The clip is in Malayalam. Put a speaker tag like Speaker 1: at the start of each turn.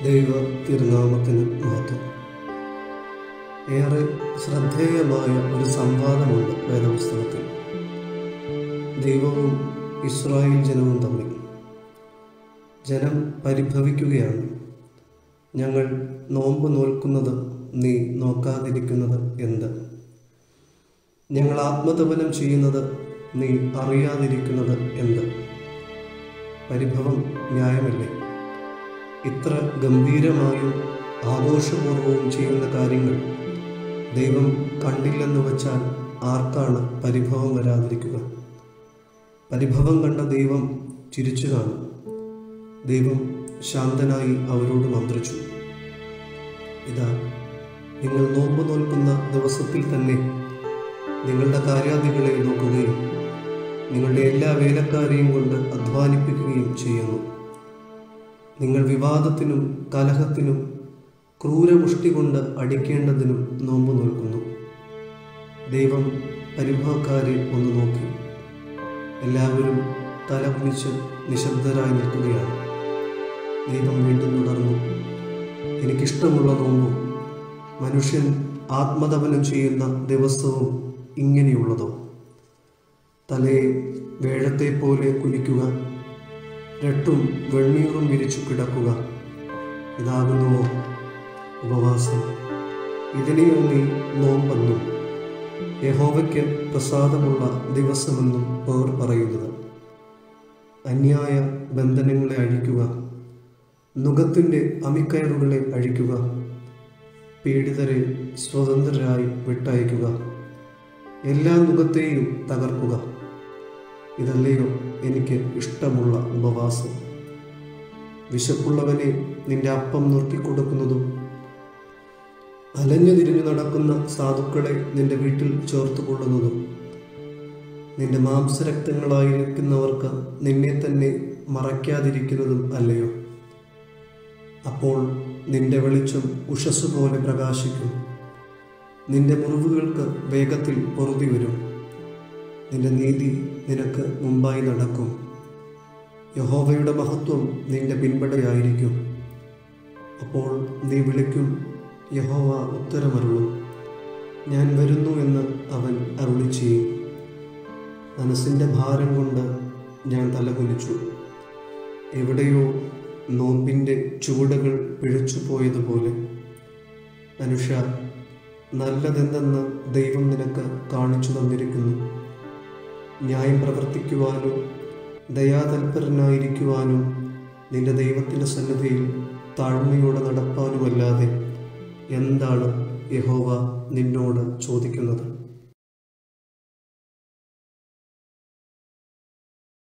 Speaker 1: ദൈവ തിരുനാമത്തിന് മഹത്വം ഏറെ ശ്രദ്ധേയമായ ഒരു സംവാദമുണ്ട് വേദപുസ്തകത്തിൽ ദൈവവും ഇസ്രായേൽ ജനവും തമ്മിൽ ജനം പരിഭവിക്കുകയാണ് ഞങ്ങൾ നോമ്പ് നോൽക്കുന്നത് നീ നോക്കാതിരിക്കുന്നത് എന്ത് ഞങ്ങൾ ആത്മതപനം ചെയ്യുന്നത് നീ അറിയാതിരിക്കുന്നത് എന്ത് പരിഭവം ന്യായമല്ലേ ഇത്ര ഗംഭീരമായും ആഘോഷപൂർവവും ചെയ്യുന്ന കാര്യങ്ങൾ ദൈവം കണ്ടില്ലെന്ന് വച്ചാൽ ആർക്കാണ് പരിഭവം വരാതിരിക്കുക പരിഭവം കണ്ട ദൈവം ചിരിച്ചു കാണും ദൈവം ശാന്തനായി അവരോട് മന്ത്രിച്ചു ഇതാ നിങ്ങൾ നോമ്പ് നോൽക്കുന്ന ദിവസത്തിൽ തന്നെ നിങ്ങളുടെ കാര്യാദികളെ നോക്കുകയും നിങ്ങളുടെ എല്ലാ വേലക്കാരെയും കൊണ്ട് അധ്വാനിപ്പിക്കുകയും ചെയ്യുന്നു നിങ്ങൾ വിവാദത്തിനും കലഹത്തിനും ക്രൂരമുഷ്ടി കൊണ്ട് അടിക്കേണ്ടതിനും നോമ്പ് നോൽക്കുന്നു ദൈവം പരിഭവക്കാരെ ഒന്ന് നോക്കി എല്ലാവരും തല കുനിച്ച് നിശബ്ദരായി നിൽക്കുകയാണ് ദൈവം വീണ്ടും തുടർന്നു എനിക്കിഷ്ടമുള്ള നോമ്പും മനുഷ്യൻ ആത്മതപനം ചെയ്യുന്ന ദിവസവും ഇങ്ങനെയുള്ളതോ തലയെ വേഴത്തെ പോലെ കുനിക്കുക രട്ടും വെണ്ണീറും വിരിച്ചു കിടക്കുക ഇതാകുന്നുവോ ഉപവാസം ഇതിനെയോ നീ നോമ്പെന്നും യഹോവയ്ക്ക് പ്രസാദമുള്ള ദിവസമെന്നും പേർ പറയുന്നത് അന്യായ ബന്ധനങ്ങളെ അഴിക്കുക നുഖത്തിൻ്റെ അമിക്കയറുകളെ അഴിക്കുക പീഡിതരെ സ്വതന്ത്രരായി വിട്ടയക്കുക എല്ലാ നുഖത്തെയും തകർക്കുക ഇതല്ലയോ എനിക്ക് ഇഷ്ടമുള്ള ഉപവാസം വിശപ്പുള്ളവനെ നിന്റെ അപ്പം നുറുക്കിക്കൊടുക്കുന്നതും അലഞ്ഞു തിരിഞ്ഞു നടക്കുന്ന സാധുക്കളെ നിന്റെ വീട്ടിൽ ചേർത്ത് കൊള്ളുന്നതും നിന്റെ മാംസരക്തങ്ങളായിരിക്കുന്നവർക്ക് നിന്നെ തന്നെ മറയ്ക്കാതിരിക്കുന്നതും അല്ലയോ അപ്പോൾ നിന്റെ വെളിച്ചം ഉഷസ് പോലെ പ്രകാശിക്കും നിന്റെ മുറിവുകൾക്ക് വേഗത്തിൽ പൊറുതി വരും നിന്റെ നീതി നിനക്ക് മുമ്പായി നടക്കും യഹോവയുടെ മഹത്വം നിന്റെ പിൻപടയായിരിക്കും അപ്പോൾ നീ വിളിക്കും യഹോവ ഉത്തരമരുളും ഞാൻ വരുന്നു എന്ന് അവൻ അരുളി ചെയ്യും മനസ്സിൻ്റെ ഭാരം കൊണ്ട് ഞാൻ തലകുനിച്ചു എവിടെയോ നോമ്പിൻ്റെ ചുവടുകൾ പിഴച്ചു പോയതുപോലെ മനുഷ്യ നല്ലതെന്തെന്ന് ദൈവം നിനക്ക് കാണിച്ചു തന്നിരിക്കുന്നു ന്യായം പ്രവർത്തിക്കുവാനും ദയാതൽപരനായിരിക്കുവാനും നിന്റെ ദൈവത്തിൻ്റെ സന്നിധിയിൽ താഴ്മയോടെ നടപ്പാനുമല്ലാതെ എന്താണ് യഹോവ നിന്നോട് ചോദിക്കുന്നത്